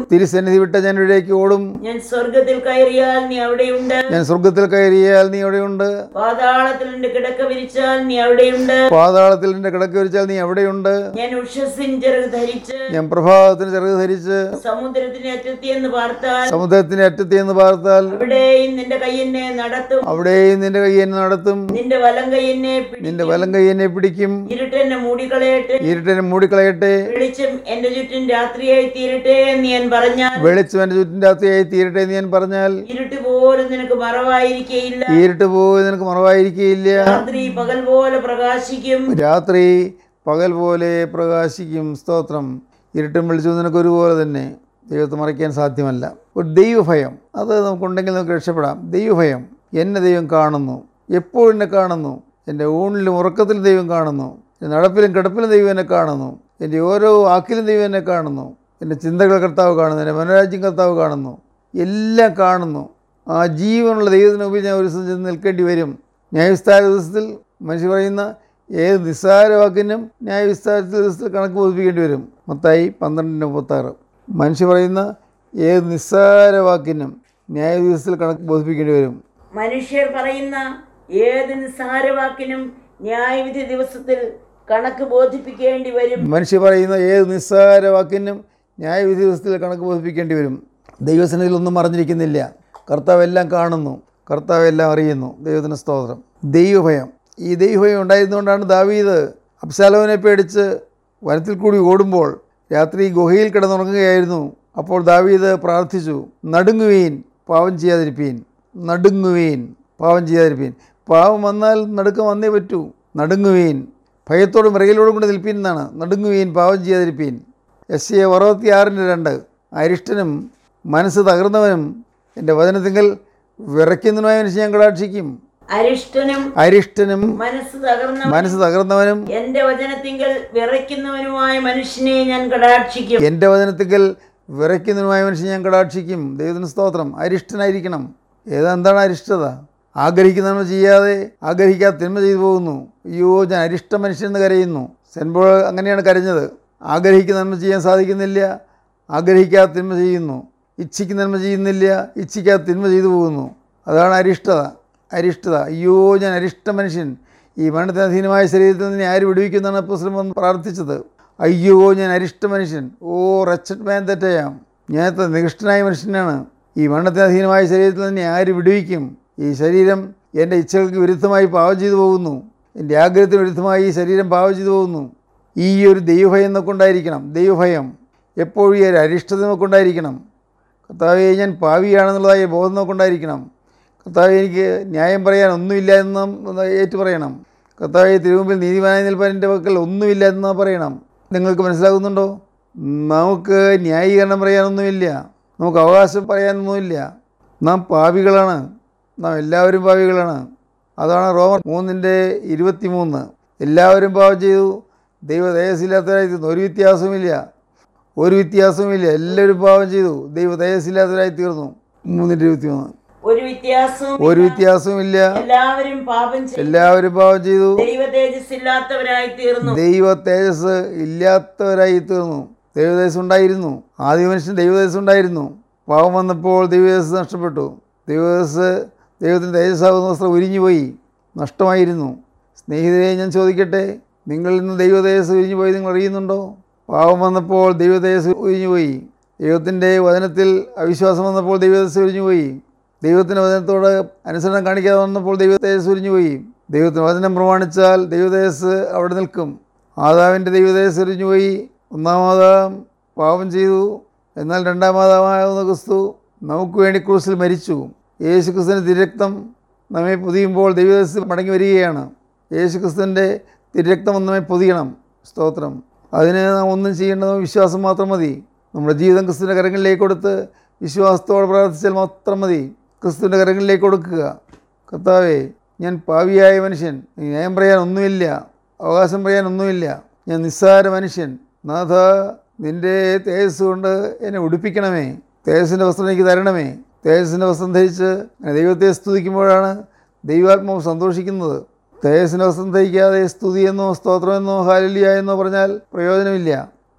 തിരുസന്നിധി വിട്ട ഞാൻ ഇവിടേക്ക് ഓടും ഞാൻ സ്വർഗത്തിൽ കയറിയാൽ നീ അവിടെയുണ്ട് ഞാൻ സ്വർഗത്തിൽ കയറിയാൽ നീ എവിടെയുണ്ട് പാതാളത്തിൽ എന്റെ കിടക്ക വിരിച്ചാൽ നീ അവിടെയുണ്ട് പാതാളത്തിൽ എൻ്റെ കിടക്ക് വരിച്ചാൽ നീ എവിടെയുണ്ട് ഞാൻ ഉഷസിൻ ചിറക് ധരിച്ച് ഞാൻ പ്രഭാതത്തിന് ചിറക് ധരിച്ച് സമുദ്രത്തിന്റെ അറ്റത്തി എന്ന് പാർത്താൽ സമുദ്രത്തിന്റെ അറ്റത്ത് എന്ന് പാർത്താൽ അവിടെയും നിന്റെ കയ്യെന്നെ നടത്തും അവിടെയും നിന്റെ കൈ എന്നെ നടത്തും നിന്റെ വലം കയ്യെന്നെ പിടി നിന്റെ വലം കൈ എന്നെ പിടിക്കും ഇരുട്ടെന്നെ മൂടിക്കളയട്ടെ ഇരുട്ടിനെ മൂടിക്കളയട്ടെ വെളിച്ചം എന്റെ ചുറ്റും രാത്രിയായി തീരട്ടെ എന്ന് ഞാൻ പറഞ്ഞാൽ വെളിച്ചം എൻ്റെ ചുറ്റും രാത്രിയായി തീരട്ടെ എന്ന് ഞാൻ പറഞ്ഞാൽ ഇരുട്ട് പോലും നിനക്ക് മറവായിരിക്കയില്ല ഇരുട്ട് പോയി നിനക്ക് മറവായിരിക്കുകയില്ല രാത്രി പകൽ പോലെ പ്രകാശിക്കും രാത്രി പകൽ പോലെ പ്രകാശിക്കും സ്തോത്രം ഇരുട്ടും വെളിച്ചവും നിനക്ക് ഒരുപോലെ തന്നെ ദൈവത്തെ മറയ്ക്കാൻ സാധ്യമല്ല ഒരു ദൈവഭയം അത് നമുക്കുണ്ടെങ്കിൽ നമുക്ക് രക്ഷപ്പെടാം ദൈവഭയം എന്നെ ദൈവം കാണുന്നു എപ്പോഴും എന്നെ കാണുന്നു എൻ്റെ ഊണിലും ഉറക്കത്തിലും ദൈവം കാണുന്നു എൻ്റെ നടപ്പിലും കിടപ്പിലും ദൈവം എന്നെ കാണുന്നു എൻ്റെ ഓരോ വാക്കിലും ദൈവം എന്നെ കാണുന്നു എൻ്റെ ചിന്തകൾ കർത്താവ് കാണുന്നു എൻ്റെ മനോരാജ്യം കർത്താവ് കാണുന്നു എല്ലാം കാണുന്നു ആ ജീവനുള്ള ദൈവത്തിന് മുമ്പിൽ ഞാൻ ഒരു ദിവസം ചെന്ന് നിൽക്കേണ്ടി വരും ന്യായവിസ്താര ദിവസത്തിൽ മനുഷ്യ പറയുന്ന ഏത് നിസ്സാര വാക്കിനും ന്യായവിസ്താര ദിവസത്തിൽ കണക്ക് ബോധിപ്പിക്കേണ്ടി വരും മത്തായി പന്ത്രണ്ടിന് മുപ്പത്താറ് മനുഷ്യ പറയുന്ന ഏത് നിസ്സാര വാക്കിനും ന്യായ ദിവസത്തിൽ കണക്ക് ബോധിപ്പിക്കേണ്ടി വരും മനുഷ്യർ പറയുന്ന ഏത് നിസ്സാരവാക്കിനും ന്യായവിധി ദിവസത്തിൽ കണക്ക് ബോധിപ്പിക്കേണ്ടി വരും മനുഷ്യ പറയുന്ന ഏത് നിസ്സാര വാക്കിനും ന്യായവിധി ദിവസത്തിൽ കണക്ക് ബോധിപ്പിക്കേണ്ടി വരും ദൈവസന്നിധിയിൽ ഒന്നും മറിഞ്ഞിരിക്കുന്നില്ല കർത്താവ് എല്ലാം കാണുന്നു കർത്താവ് എല്ലാം അറിയുന്നു ദൈവത്തിന് സ്തോത്രം ദൈവഭയം ഈ ദൈവഭയം ഉണ്ടായിരുന്നുകൊണ്ടാണ് ദാവീദ് അബ്ശാലോനെ പേടിച്ച് വനത്തിൽ കൂടി ഓടുമ്പോൾ രാത്രി ഗുഹയിൽ കിടന്നുറങ്ങുകയായിരുന്നു അപ്പോൾ ദാവീദ് പ്രാർത്ഥിച്ചു നടുങ്ങുവീൻ പാവം ചെയ്യാതിരിപ്പീൻ നടുങ്ങുവീൻ പാവം ചെയ്യാതിരിപ്പീൻ പാവം വന്നാൽ നടുക്കം വന്നേ പറ്റൂ നടുങ്ങുവീൻ ഭയത്തോടും വിറകിലോടും കൂടി നിൽപ്പീൻ എന്നാണ് നടുങ്ങുവീൻ പാവം ചെയ്യാതിരിപ്പീൻ എസ് എ അറുപത്തി ആറിൻ്റെ രണ്ട് അരിഷ്ടനും മനസ്സ് തകർന്നവനും എൻ്റെ വചനത്തിങ്കൽ വിറയ്ക്കുന്നതിനുമായ മനുഷ്യൻ ഞാൻ കടാക്ഷിക്കും അരിഷ്ടനും അരിഷ്ടനും മനസ്സ് തകർന്ന മനസ്സ് തകർന്നവനും എന്റെ വചനത്തിങ്കൽ വിറയ്ക്കുന്നവനുമായ മനുഷ്യനെ ഞാൻ കടാക്ഷിക്കും എൻ്റെ വചനത്തിങ്കൽ വിറയ്ക്കുന്നതിനുമായ മനുഷ്യൻ ഞാൻ കടാക്ഷിക്കും ദൈവത്തിന് സ്തോത്രം അരിഷ്ടനായിരിക്കണം ഏതാ എന്താണ് അരിഷ്ടത ആഗ്രഹിക്കുന്ന നന്മ ചെയ്യാതെ ആഗ്രഹിക്കാതെ തിന്മ ചെയ്തു പോകുന്നു അയ്യോ ഞാൻ അരിഷ്ട മനുഷ്യനെന്ന് കരയുന്നു സെൻപോൾ അങ്ങനെയാണ് കരഞ്ഞത് ആഗ്രഹിക്കുന്ന നന്മ ചെയ്യാൻ സാധിക്കുന്നില്ല ആഗ്രഹിക്കാതെ തിന്മ ചെയ്യുന്നു ഇച്ഛിക്കുന്ന നന്മ ചെയ്യുന്നില്ല ഇച്ഛിക്കാതെ തിന്മ ചെയ്തു പോകുന്നു അതാണ് അരിഷ്ടത അരിഷ്ടത അയ്യോ ഞാൻ അരിഷ്ട മനുഷ്യൻ ഈ മരണത്തിന് അധീനമായ ശരീരത്തിൽ നിന്ന് ആര് വിടുവിക്കുന്നതാണ് പുസ്തകം വന്ന് പ്രാർത്ഥിച്ചത് അയ്യോ ഞാൻ അരിഷ്ട മനുഷ്യൻ ഓ റച്ചഡ് മാൻ തെറ്റയാം ഞാൻ എത്ര നികഷ്ടനായ മനുഷ്യനാണ് ഈ മരണത്തിന് അധീനമായ ശരീരത്തിൽ നിന്ന് ആര് വിടുവിക്കും ഈ ശരീരം എൻ്റെ ഇച്ഛകൾക്ക് വിരുദ്ധമായി പാവം ചെയ്തു പോകുന്നു എൻ്റെ ആഗ്രഹത്തിന് വിരുദ്ധമായി ഈ ശരീരം പാവം ചെയ്തു പോകുന്നു ഈ ഒരു ദൈവഭയം എന്നൊക്കൊണ്ടായിരിക്കണം ദൈവഭയം എപ്പോഴും ഈ ഒരു അരിഷ്ടത നമുക്കുണ്ടായിരിക്കണം കർത്താവെ ഞാൻ പാവിയാണെന്നുള്ളതായി ബോധം നമുക്കുണ്ടായിരിക്കണം കർത്താവെ എനിക്ക് ന്യായം പറയാൻ ഒന്നുമില്ല എന്ന് ഒന്ന് ഏറ്റു പറയണം കർത്താവെ തിരുമുമ്പിൽ നീതിമാനായി നിൽപ്പാൻ എൻ്റെ പക്കൽ ഒന്നുമില്ല എന്ന് പറയണം നിങ്ങൾക്ക് മനസ്സിലാകുന്നുണ്ടോ നമുക്ക് ന്യായീകരണം പറയാനൊന്നുമില്ല നമുക്ക് അവകാശം പറയാനൊന്നുമില്ല നാം പാവികളാണ് നാം എല്ലാവരും പാവികളാണ് അതാണ് റോമർ മൂന്നിൻ്റെ ഇരുപത്തി മൂന്ന് എല്ലാവരും പാവം ചെയ്തു ദൈവ തേജസ്സില്ലാത്തവരായി തീർന്നു ഒരു വ്യത്യാസവുമില്ല ഒരു വ്യത്യാസവുമില്ല എല്ലാവരും പാവം ചെയ്തു ദൈവ തേജസ്സില്ലാത്തവരായി തീർന്നു മൂന്നിൻ്റെ ഇരുപത്തി മൂന്ന് ഒരു വ്യത്യാസവും ഒരു വ്യത്യാസവുമില്ല എല്ലാവരും പാപം ചെയ്തു എല്ലാവരും പാവം ചെയ്തു ദൈവ തേജസ് ഇല്ലാത്തവരായി തീർന്നു ദൈവ തേജസ് ഇല്ലാത്തവരായി തീർന്നു ദൈവതേജസ് ഉണ്ടായിരുന്നു ആദ്യ മനുഷ്യൻ ദൈവതേജസ് ഉണ്ടായിരുന്നു പാവം വന്നപ്പോൾ ദൈവതേജസ് നഷ്ടപ്പെട്ടു ദൈവതേജസ് ദൈവത്തിൻ്റെ തേജസ്സാകുന്ന വസ്ത്രം ഉരിഞ്ഞുപോയി നഷ്ടമായിരുന്നു സ്നേഹിതരെ ഞാൻ ചോദിക്കട്ടെ നിങ്ങളിൽ നിന്ന് ദൈവതേജസ് ഉരിഞ്ഞു പോയി നിങ്ങൾ അറിയുന്നുണ്ടോ പാവം വന്നപ്പോൾ ദൈവതേജസ് ഉരിഞ്ഞുപോയി ദൈവത്തിൻ്റെ വചനത്തിൽ അവിശ്വാസം വന്നപ്പോൾ ദൈവതേജസ് ഉരിഞ്ഞുപോയി ദൈവത്തിൻ്റെ വചനത്തോട് അനുസരണം കാണിക്കാതെ വന്നപ്പോൾ ദൈവതേജസ് ഉരിഞ്ഞുപോയി ദൈവത്തിന് വചനം പ്രമാണിച്ചാൽ ദൈവതേജസ് അവിടെ നിൽക്കും ആദാവിൻ്റെ ദൈവതേജസ് ഉരിഞ്ഞുപോയി ഒന്നാം ആദാം പാപം ചെയ്തു എന്നാൽ രണ്ടാം ആദാമാകുന്ന ക്രിസ്തു നമുക്ക് വേണ്ടി ക്രൂസിൽ മരിച്ചു യേശു ക്രിസ്തുവിൻ്റെ തിരക്തം നമ്മെ പൊതിയുമ്പോൾ ദൈവതേജസ് മടങ്ങി വരികയാണ് യേശു ക്രിസ്തുവിൻ്റെ തിരക്തം ഒന്ന് നമ്മെ പൊതിയണം സ്തോത്രം അതിന് നാം ഒന്നും ചെയ്യേണ്ടത് വിശ്വാസം മാത്രം മതി നമ്മുടെ ജീവിതം ക്രിസ്തുവിൻ്റെ കരങ്ങളിലേക്ക് കൊടുത്ത് വിശ്വാസത്തോടെ പ്രാർത്ഥിച്ചാൽ മാത്രം മതി ക്രിസ്തുവിൻ്റെ കരങ്ങളിലേക്ക് കൊടുക്കുക കർത്താവേ ഞാൻ പാവിയായ മനുഷ്യൻ ന്യായം പറയാൻ ഒന്നുമില്ല അവകാശം പറയാൻ ഒന്നുമില്ല ഞാൻ നിസ്സാര മനുഷ്യൻ നാഥ നിൻ്റെ തേജസ് കൊണ്ട് എന്നെ ഉടുപ്പിക്കണമേ തേജസ്സിൻ്റെ വസ്ത്രം എനിക്ക് തരണമേ തേജസ്സിൻ്റെ വസ്ത്രം ധരിച്ച് ഞാൻ ദൈവത്തെ സ്തുതിക്കുമ്പോഴാണ് ദൈവാത്മാവ് സന്തോഷിക്കുന്നത് തേജസ്സിൻ്റെ വസ്ത്രം ധരിക്കാതെ സ്തുതിയെന്നോ സ്തോത്രമെന്നോ ഹാലിയ എന്നോ പറഞ്ഞാൽ പ്രയോജനമില്ല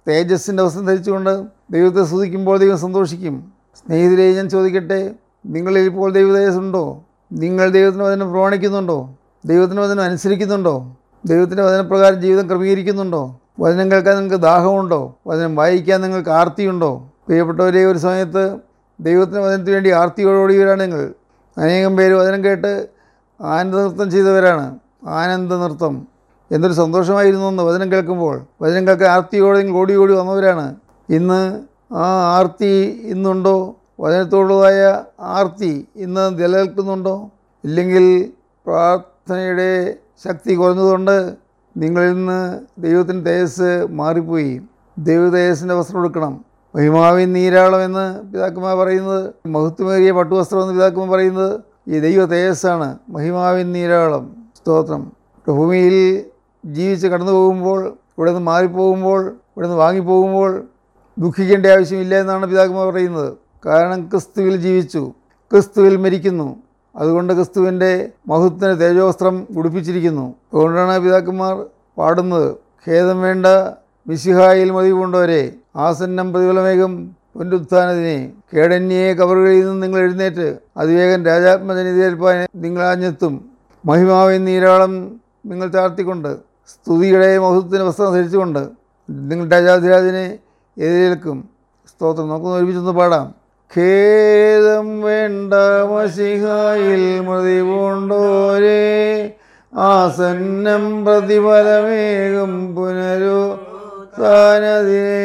തേജസ്സിൻ്റെ വസ്ത്രം ധരിച്ചുകൊണ്ട് ദൈവത്തെ സ്തുതിക്കുമ്പോൾ ദൈവം സന്തോഷിക്കും സ്നേഹിതരെ ഞാൻ ചോദിക്കട്ടെ നിങ്ങളിൽ ഇപ്പോൾ ദൈവ തേജസ്സുണ്ടോ നിങ്ങൾ ദൈവത്തിൻ്റെ വചനം പ്രമാണിക്കുന്നുണ്ടോ ദൈവത്തിൻ്റെ വചനം അനുസരിക്കുന്നുണ്ടോ ദൈവത്തിൻ്റെ വചനപ്രകാരം ജീവിതം ക്രമീകരിക്കുന്നുണ്ടോ വചനം കേൾക്കാൻ നിങ്ങൾക്ക് ദാഹമുണ്ടോ വചനം വായിക്കാൻ നിങ്ങൾക്ക് ആർത്തിയുണ്ടോ പ്രിയപ്പെട്ടവരെ ഒരു സമയത്ത് ദൈവത്തിൻ്റെ വചനത്തിന് വേണ്ടി ആർത്തിയോടുകൂടിയവരാണ് നിങ്ങൾ അനേകം പേര് വചനം കേട്ട് ആനന്ദ നൃത്തം ചെയ്തവരാണ് ആനന്ദ നൃത്തം എന്തൊരു സന്തോഷമായിരുന്നു എന്ന് വചനം കേൾക്കുമ്പോൾ വചനം കേൾക്കാൻ ആർത്തിയോടെ നിങ്ങൾ ഓടി ഓടി വന്നവരാണ് ഇന്ന് ആ ആർത്തി ഇന്നുണ്ടോ വചനത്തോടുള്ളതായ ആർത്തി ഇന്ന് നിലനിൽക്കുന്നുണ്ടോ ഇല്ലെങ്കിൽ പ്രാർത്ഥനയുടെ ശക്തി കുറഞ്ഞതുകൊണ്ട് നിങ്ങളിൽ നിന്ന് ദൈവത്തിൻ്റെ തേജസ് മാറിപ്പോയി ദൈവ തേജസ്സിൻ്റെ വസ്ത്രം എടുക്കണം മഹിമാവിൻ നീരാളം എന്ന് പിതാക്കന്മാർ പറയുന്നത് മഹത്വമേറിയ പട്ടുവസ്ത്രം എന്ന് പിതാക്കന്മാർ പറയുന്നത് ഈ ദൈവ തേജസ്സാണ് മഹിമാവിൻ നീരാളം സ്തോത്രം ഭൂമിയിൽ ജീവിച്ച് കടന്നു പോകുമ്പോൾ ഇവിടെ നിന്ന് മാറിപ്പോകുമ്പോൾ ഇവിടെ നിന്ന് വാങ്ങിപ്പോകുമ്പോൾ ദുഃഖിക്കേണ്ട ആവശ്യമില്ല എന്നാണ് പിതാക്കന്മാർ പറയുന്നത് കാരണം ക്രിസ്തുവിൽ ജീവിച്ചു ക്രിസ്തുവിൽ മരിക്കുന്നു അതുകൊണ്ട് ക്രിസ്തുവിൻ്റെ മഹത്വത്തിന് തേജോവസ്ത്രം ഉടുപ്പിച്ചിരിക്കുന്നു അതുകൊണ്ടാണ് പിതാക്കന്മാർ പാടുന്നത് ഖേദം വേണ്ട മിശിഹായിൽ മതി കൊണ്ടവരെ ആസന്നം പ്രതിഫലമേകം പുനരുത്ഥാനത്തിനെ കേടന്യെ കവറുകളിൽ നിന്ന് നിങ്ങൾ എഴുന്നേറ്റ് അതിവേഗം രാജാത്മജനിതേൽപ്പാൻ നിങ്ങൾ ആഞ്ഞെത്തും മഹിമാവിൻ നീരാളം നിങ്ങൾ ചാർത്തിക്കൊണ്ട് സ്തുതിയുടെ മഹത്വത്തിന് വസ്ത്രം ധരിച്ചുകൊണ്ട് നിങ്ങൾ രാജാധിരാജനെ എതിരേൽക്കും സ്തോത്രം നമുക്കൊന്ന് ഒരുമിച്ചൊന്ന് പാടാം ഖേദം വേണ്ട മസിഹായിൽ മതി പൂണ്ടോരേ ആസന്നം പ്രതിഫലമേകും പുനരു സ്ഥാനതിനെ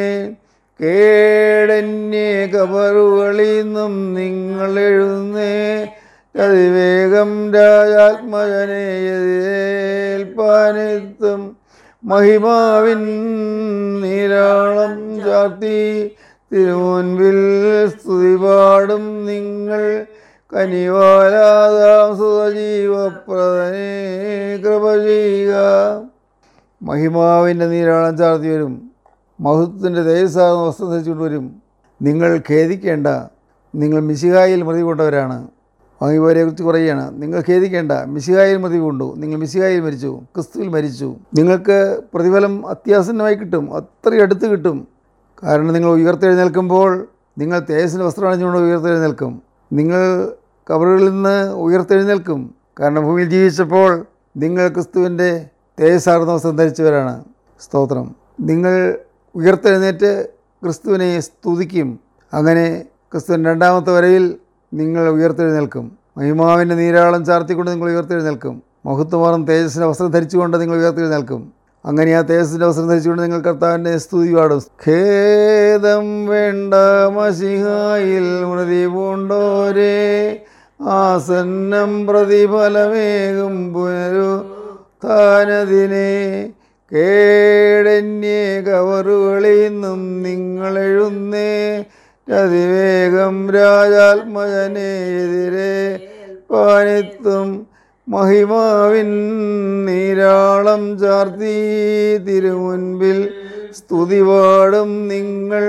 കേടന്യേ കബറുകളിൽ നിന്നും നിങ്ങൾ എഴുന്നേ അതിവേഗം രാജാത്മജനെ എതിരേൽപ്പാനെത്തും മഹിമാവിൻ നീരാളം ചാർത്തി തിരുമുൻപിൽ സ്തുതി പാടും നിങ്ങൾ കനിവാലാതാം സുതജീവപ്രദനെ കൃപ ചെയ്യുക മഹിമാവിൻ്റെ നീരാളം ചാർത്തി വരും മഹത്വത്തിൻ്റെ തേജസ്സാകുന്ന വസ്ത്രം ധരിച്ചുകൊണ്ട് വരും നിങ്ങൾ ഖേദിക്കേണ്ട നിങ്ങൾ മിശിഹായിൽ മൃതി കൊണ്ടവരാണ് വാങ്ങിയവരെ കുറിച്ച് പറയുകയാണ് നിങ്ങൾ ഖേദിക്കേണ്ട മിശിഹായിൽ മൃതി കൊണ്ടു നിങ്ങൾ മിശിഹായിൽ മരിച്ചു ക്രിസ്തുവിൽ മരിച്ചു നിങ്ങൾക്ക് പ്രതിഫലം അത്യാസന്നമായി കിട്ടും അത്രയും അടുത്ത് കിട്ടും കാരണം നിങ്ങൾ ഉയർത്തെഴുന്നേൽക്കുമ്പോൾ നിങ്ങൾ തേജസ്സിൻ്റെ വസ്ത്രം അണിഞ്ഞുകൊണ്ട് ഉയർത്തെഴുന്നേൽക്കും നിങ്ങൾ കബറുകളിൽ നിന്ന് ഉയർത്തെഴുന്നേൽക്കും കാരണം ഭൂമിയിൽ ജീവിച്ചപ്പോൾ നിങ്ങൾ ക്രിസ്തുവിൻ്റെ തേജസ്സാർന്ന വസ്ത്രം ധരിച്ചവരാണ് സ്തോത്രം നിങ്ങൾ ഉയർത്തെഴുന്നേറ്റ് ക്രിസ്തുവിനെ സ്തുതിക്കും അങ്ങനെ ക്രിസ്തുവിൻ്റെ രണ്ടാമത്തെ വരയിൽ നിങ്ങൾ ഉയർത്തെഴുന്നേൽക്കും മഹിമാവിൻ്റെ നീരാളം ചാർത്തിക്കൊണ്ട് നിങ്ങൾ ഉയർത്തെഴുന്നേൽക്കും മഹത്വമാറും തേജസ്സിൻ്റെ വസ്ത്രം ധരിച്ചുകൊണ്ട് നിങ്ങൾ ഉയർത്തെഴുന്നേൽക്കും അങ്ങനെ ആ തേജസ്സിൻ്റെ വസ്ത്രം ധരിച്ചുകൊണ്ട് നിങ്ങൾ കർത്താവിൻ്റെ സ്തുതി പാടും ഖേദം വേണ്ട മസിഹായിൽ മൃതി പൂണ്ടോരേ ആസന്നം പ്രതിഫലമേകും പുനരു താനതിനെ കേടന്യേ കവറുകളിൽ നിന്നും നിങ്ങൾ എഴുന്നേ അതിവേഗം രാജാത്മജനെ എതിരെ പാനെത്തും മഹിമാവിൻ നീരാളം ചാർത്തി തിരുമുൻപിൽ സ്തുതി പാടും നിങ്ങൾ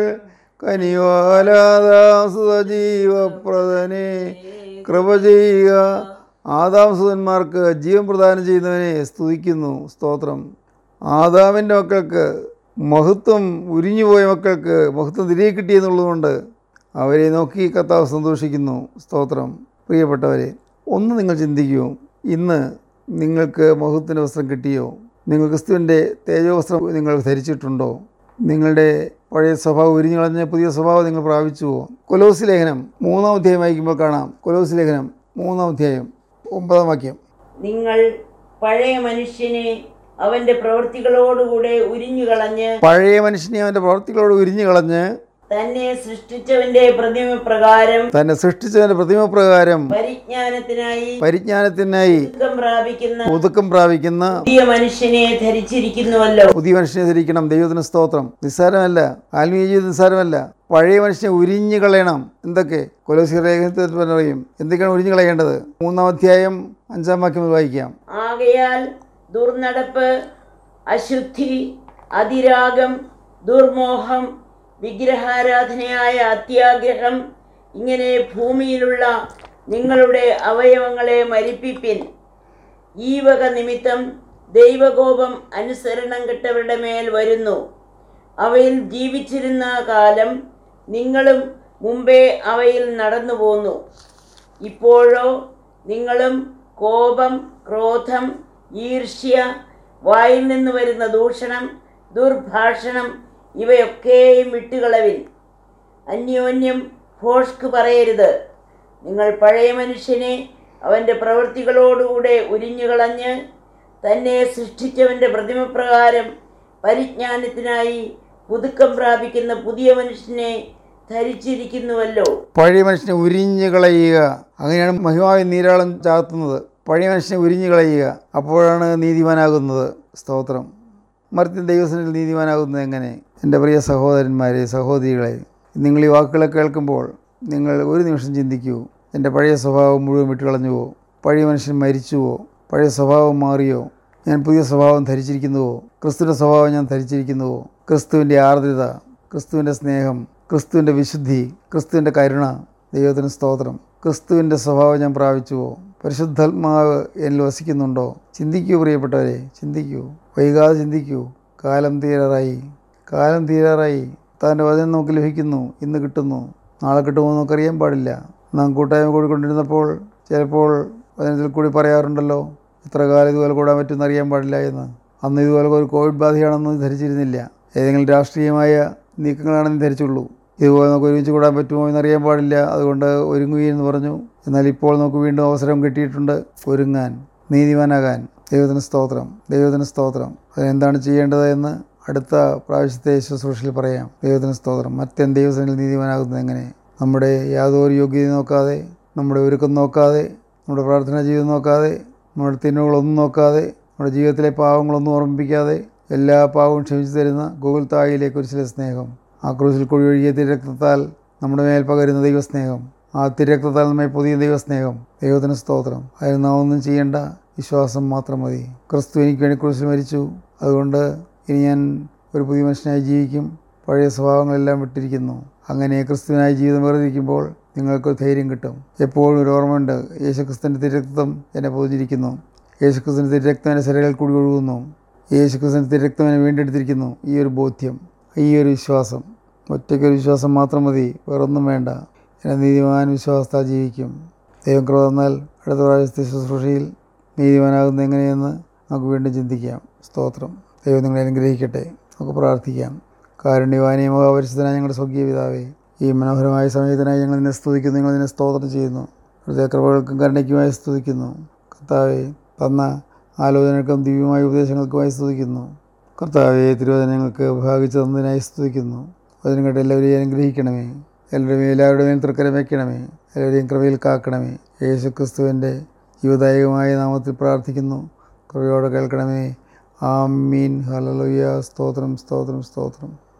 കനിവാലാദാസുതജീവപ്രദനെ കൃപ ചെയ്യുക ആദാംസുതന്മാർക്ക് ജീവൻ പ്രദാനം ചെയ്യുന്നവനെ സ്തുതിക്കുന്നു സ്തോത്രം ആദാമിൻ്റെ മക്കൾക്ക് മഹത്വം ഉരിഞ്ഞുപോയ മക്കൾക്ക് മഹത്വം തിരികെ കിട്ടിയെന്നുള്ളതുകൊണ്ട് അവരെ നോക്കി കർത്താവ് സന്തോഷിക്കുന്നു സ്തോത്രം പ്രിയപ്പെട്ടവരെ ഒന്ന് നിങ്ങൾ ചിന്തിക്കൂ ഇന്ന് നിങ്ങൾക്ക് മഹത്വത്തിൻ്റെ വസ്ത്രം കിട്ടിയോ നിങ്ങൾ ക്രിസ്തുവിൻ്റെ തേജോവസ്ത്രം നിങ്ങൾ ധരിച്ചിട്ടുണ്ടോ നിങ്ങളുടെ പഴയ സ്വഭാവം ഉരിഞ്ഞു കളഞ്ഞ പുതിയ സ്വഭാവം നിങ്ങൾ പ്രാപിച്ചുവോ കൊലോസ് ലേഖനം മൂന്നാം അധ്യായം വായിക്കുമ്പോൾ കാണാം കൊലോസ് ലേഖനം മൂന്നാം അധ്യായം ഒമ്പതാം വാക്യം നിങ്ങൾ പഴയ മനുഷ്യനെ അവന്റെ പ്രവൃത്തികളോടുകൂടെ ഉരിഞ്ഞു കളഞ്ഞ് പഴയ മനുഷ്യനെ അവൻ്റെ പ്രവർത്തികളോട് ഉരിഞ്ഞു കളഞ്ഞ് തന്നെ സൃഷ്ടിച്ചവന്റെ പ്രതിമ പ്രകാരം തന്നെ സൃഷ്ടിച്ചതിൻ്റെ പ്രതിമപ്രകാരം പരിജ്ഞാനത്തിനായി പരിജ്ഞാനത്തിനായി ദുഃഖം പ്രാപിക്കുന്ന ഒതുക്കം പ്രാപിക്കുന്ന പുതിയ മനുഷ്യനെ ധരിച്ചിരിക്കുന്നുവല്ലോ പുതിയ മനുഷ്യനെ ധരിക്കണം ദൈവത്തിന് സ്തോത്രം നിസ്സാരമല്ല ആത്മീയ ജീവിതം നിസ്സാരമല്ല പഴയ മനുഷ്യനെ ഉരിഞ്ഞു കളയണം എന്തൊക്കെ കൊലോസി ലേഖനത്തിൽ പറയും എന്തൊക്കെയാണ് ഉരിഞ്ഞു കളയേണ്ടത് മൂന്നാം അധ്യായം അഞ്ചാം വാക്യം മുതൽ വായിക്കാം ആകയാൽ ദുർനടപ്പ് അശുദ്ധി അതിരാഗം ദുർമോഹം വിഗ്രഹാരാധനയായ അത്യാഗ്രഹം ഇങ്ങനെ ഭൂമിയിലുള്ള നിങ്ങളുടെ അവയവങ്ങളെ മരിപ്പിപ്പിൻ ഈ വക നിമിത്തം ദൈവകോപം അനുസരണം കെട്ടവരുടെ മേൽ വരുന്നു അവയിൽ ജീവിച്ചിരുന്ന കാലം നിങ്ങളും മുമ്പേ അവയിൽ നടന്നു പോന്നു ഇപ്പോഴോ നിങ്ങളും കോപം ക്രോധം ഈർഷ്യ വായിൽ നിന്ന് വരുന്ന ദൂഷണം ദുർഭാഷണം ഇവയൊക്കെയും വിട്ടുകളവിൻ അന്യോന്യം ഭോഷ്ക് പറയരുത് നിങ്ങൾ പഴയ മനുഷ്യനെ അവൻ്റെ പ്രവൃത്തികളോടുകൂടെ ഉരിഞ്ഞുകളഞ്ഞ് തന്നെ സൃഷ്ടിച്ചവൻ്റെ പ്രതിമപ്രകാരം പരിജ്ഞാനത്തിനായി പുതുക്കം പ്രാപിക്കുന്ന പുതിയ മനുഷ്യനെ ധരിച്ചിരിക്കുന്നുവല്ലോ പഴയ മനുഷ്യനെ ഉരിഞ്ഞു കളയുക അങ്ങനെയാണ് മഹിമാവിൻ നീരാളം ചാർത്തുന്നത് പഴയ മനുഷ്യനെ ഉരിഞ്ഞു കളയുക അപ്പോഴാണ് നീതിമാനാകുന്നത് സ്തോത്രം മർത്യൻ ദൈവസനിൽ നീതിമാനാകുന്നത് എങ്ങനെ എൻ്റെ പ്രിയ സഹോദരന്മാരെ സഹോദരികളെ നിങ്ങൾ ഈ വാക്കുകളെ കേൾക്കുമ്പോൾ നിങ്ങൾ ഒരു നിമിഷം ചിന്തിക്കൂ എൻ്റെ പഴയ സ്വഭാവം മുഴുവൻ വിട്ടുകളഞ്ഞുവോ പഴയ മനുഷ്യൻ മരിച്ചുവോ പഴയ സ്വഭാവം മാറിയോ ഞാൻ പുതിയ സ്വഭാവം ധരിച്ചിരിക്കുന്നുവോ ക്രിസ്തുവിൻ്റെ സ്വഭാവം ഞാൻ ധരിച്ചിരിക്കുന്നുവോ ക്രിസ്തുവിൻ്റെ ആർദ്രത ക്രിസ്തുവിൻ്റെ സ്നേഹം ക്രിസ്തുവിൻ്റെ വിശുദ്ധി ക്രിസ്തുവിൻ്റെ കരുണ ദൈവത്തിന് സ്തോത്രം ക്രിസ്തുവിൻ്റെ സ്വഭാവം ഞാൻ പ്രാപിച്ചുവോ പരിശുദ്ധാത്മാവ് എന്നിൽ വസിക്കുന്നുണ്ടോ ചിന്തിക്കൂ പ്രിയപ്പെട്ടവരെ ചിന്തിക്കൂ വൈകാതെ ചിന്തിക്കൂ കാലം തീരാറായി കാലം തീരാറായി താൻ്റെ വചനം നമുക്ക് ലഭിക്കുന്നു ഇന്ന് കിട്ടുന്നു നാളെ കിട്ടുമോ എന്ന് നമുക്കറിയാൻ പാടില്ല നാം കൂട്ടായ്മ കൂടിക്കൊണ്ടിരുന്നപ്പോൾ ചിലപ്പോൾ വചനത്തിൽ കൂടി പറയാറുണ്ടല്ലോ ഇത്ര കാലം ഇതുപോലെ കൂടാൻ പറ്റുമെന്ന് അറിയാൻ പാടില്ല എന്ന് അന്ന് ഇതുപോലെ ഒരു കോവിഡ് ബാധയാണെന്ന് ധരിച്ചിരുന്നില്ല ഏതെങ്കിലും രാഷ്ട്രീയമായ നീക്കങ്ങളാണെന്ന് ധരിച്ചുള്ളൂ ഇതുപോലെ നമുക്ക് ഒരുമിച്ച് കൂടാൻ പറ്റുമോ എന്നറിയാൻ പാടില്ല അതുകൊണ്ട് ഒരുങ്ങുകയെന്ന് പറഞ്ഞു എന്നാൽ ഇപ്പോൾ നമുക്ക് വീണ്ടും അവസരം കിട്ടിയിട്ടുണ്ട് ഒരുങ്ങാൻ നീതിമാനാകാൻ ദൈവത്തിന് സ്തോത്രം ദൈവത്തിന് സ്തോത്രം അതിനെന്താണ് ചെയ്യേണ്ടത് എന്ന് അടുത്ത പ്രാവശ്യത്തെ ശുശ്രൂഷയിൽ പറയാം ദൈവത്തിന് സ്തോത്രം മറ്റെന്ത് ദൈവസനിൽ നീതിമാനാകുന്നത് എങ്ങനെ നമ്മുടെ യാതൊരു യോഗ്യത നോക്കാതെ നമ്മുടെ ഒരുക്കം നോക്കാതെ നമ്മുടെ പ്രാർത്ഥനാ ജീവിതം നോക്കാതെ നമ്മുടെ തിന്മകളൊന്നും നോക്കാതെ നമ്മുടെ ജീവിതത്തിലെ പാവങ്ങളൊന്നും ഓർമ്മിപ്പിക്കാതെ എല്ലാ പാവവും ക്ഷമിച്ചു തരുന്ന ഗോകുൽ തായിലെ കുരിശിലെ സ്നേഹം ആ ക്രൂശിൽ കുഴി ഒഴുകിയ തിരക്തത്താൽ നമ്മുടെ മേൽ പകരുന്ന ദൈവസ്നേഹം ആ തിരക്തത്താൽ നമ്മെ പുതിയ ദൈവസ്നേഹം ദൈവത്തിന് സ്തോത്രം അതിന് നാം ഒന്നും ചെയ്യേണ്ട വിശ്വാസം മാത്രം മതി ക്രിസ്തു എനിക്ക് വേണ്ടി ക്രൂശിൽ മരിച്ചു അതുകൊണ്ട് ഇനി ഞാൻ ഒരു പുതിയ മനുഷ്യനായി ജീവിക്കും പഴയ സ്വഭാവങ്ങളെല്ലാം വിട്ടിരിക്കുന്നു അങ്ങനെ ക്രിസ്തുവിനായി ജീവിതം വേർതിരിക്കുമ്പോൾ നിങ്ങൾക്ക് ധൈര്യം കിട്ടും എപ്പോഴും ഒരു ഓർമ്മയുണ്ട് യേശുക്രിസ്തുവിൻ്റെ തിരക്തം എന്നെ പൊതിഞ്ഞിരിക്കുന്നു യേശുക്രിസ്തുവിൻ്റെ തിരക്തം എൻ്റെ ശരീരത്തിൽ കൂടി ഒഴുകുന്നു യേശുക്രിസ്തുവിൻ്റെ തിരക്തം എന്നെ വീണ്ടെടുത്തിരിക്കുന്നു ഈ ഒരു ബോധ്യം ഈ ഒരു വിശ്വാസം ഒറ്റയ്ക്കൊരു വിശ്വാസം മാത്രം മതി വേറൊന്നും വേണ്ട എൻ്റെ നീതിമാൻ വിശ്വാസത്താൽ ജീവിക്കും ദൈവം കൃപ തന്നാൽ അടുത്ത പ്രാവശ്യത്തെ ശുശ്രൂഷയിൽ നീതിമാനാകുന്നത് എങ്ങനെയെന്ന് നമുക്ക് വീണ്ടും ചിന്തിക്കാം സ്തോത്രം ദൈവം നിങ്ങളെ അനുഗ്രഹിക്കട്ടെ നമുക്ക് പ്രാർത്ഥിക്കാം കാരുണ്യവാനിയ മഹാപരിശുദ്ധനായ ഞങ്ങളുടെ സ്വർഗീയ പിതാവേ ഈ മനോഹരമായ സമയത്തിനായി ഞങ്ങൾ നിന്നെ സ്തുതിക്കുന്നു നിങ്ങൾ നിന്നെ സ്തോത്രം ചെയ്യുന്നു അവിടുത്തെ കൃപകൾക്കും കരുണയ്ക്കുമായി സ്തുതിക്കുന്നു കർത്താവെ തന്ന ആലോചനകൾക്കും ദിവ്യമായ ഉപദേശങ്ങൾക്കുമായി സ്തുതിക്കുന്നു കർത്താവെ തിരുവചനങ്ങൾക്ക് വിഭാഗിച്ചു തന്നതിനായി സ്തുതിക്കുന്നു അതിനും കേട്ട് എല്ലാവരെയും അനുഗ്രഹിക്കണമേ എല്ലാവരുടെയും എല്ലാവരുടെ മേൽ തൃക്കരം വയ്ക്കണമേ എല്ലാവരെയും കൃപയിൽ കാക്കണമേ യേശു ക്രിസ്തുവിൻ്റെ ജീവദായകമായ നാമത്തിൽ പ്രാർത്ഥിക്കുന്നു കൃപയോടെ കേൾക്കണമേ ആമീൻ ഹലലുയ സ്തോത്രം സ്തോത്രം സ്തോത്രം